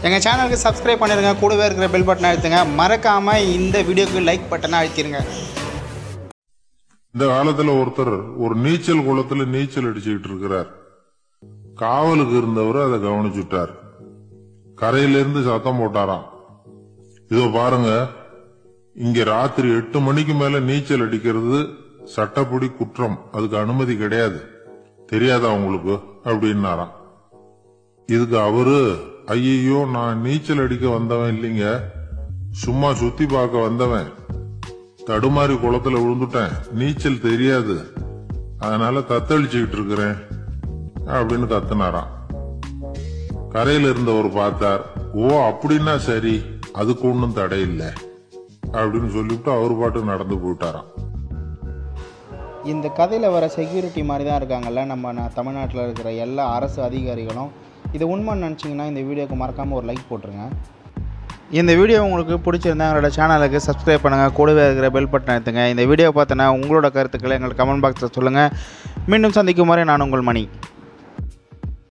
எங்கள் சேனலுக்கு சப்ஸ்கிரைப் பண்ணிடுங்க கூடவே இருக்கிற பெல் பட்டனை அழுத்துங்க மறக்காமல் இந்த வீடியோக்கு லைக் பட்டனை அழுத்திடுங்க இந்த காலத்துல ஒருத்தர் ஒரு நீச்சல் குளத்துல நீச்சல் அடிச்சுக்கிட்டு இருக்கிறார் காவலுக்கு இருந்தவர் அதை கவனிச்சுட்டார் கரையில இருந்து சத்தம் போட்டாராம் இதோ பாருங்க இங்க ராத்திரி எட்டு மணிக்கு மேல நீச்சல் அடிக்கிறது சட்டப்படி குற்றம் அதுக்கு அனுமதி கிடையாது தெரியாதா உங்களுக்கு அப்படின்னாராம் இதுக்கு அவரு ஐயோ நான் நீச்சல் அடிக்க வந்தவன் இல்லைங்க சும்மா சுத்தி பார்க்க வந்தவன் தடுமாறி குளத்துல விழுந்துட்டேன் நீச்சல் தெரியாது அதனால தத்தளிச்சுக்கிட்டு இருக்கிறேன் அப்படின்னு கத்துனாராம் கரையில இருந்தவர் பார்த்தார் ஓ அப்படின்னா சரி அதுக்கு ஒன்றும் தடை இல்லை அப்படின்னு சொல்லிவிட்டு அவர் பாட்டு நடந்து போயிட்டாராம் இந்த கதையில் வர செக்யூரிட்டி மாதிரி தான் இருக்காங்கல்ல நம்ம ந- தமிழ்நாட்டில் இருக்கிற எல்லா அரசு அதிகாரிகளும் இது உண்மைன்னு நினச்சிங்கன்னா இந்த வீடியோக்கு மறக்காமல் ஒரு லைக் போட்டுருங்க இந்த வீடியோ உங்களுக்கு பிடிச்சிருந்தா எங்களோட சேனலுக்கு சப்ஸ்கிரைப் பண்ணுங்கள் கூடவே இருக்கிற பெல் பட்டன் எடுத்துங்க இந்த வீடியோ பார்த்தோன்னா உங்களோட கருத்துக்களை எங்களுக்கு கமெண்ட் பாக்ஸில் சொல்லுங்கள் மீண்டும் சந்திக்கும் வரை நான் உங்கள் மணி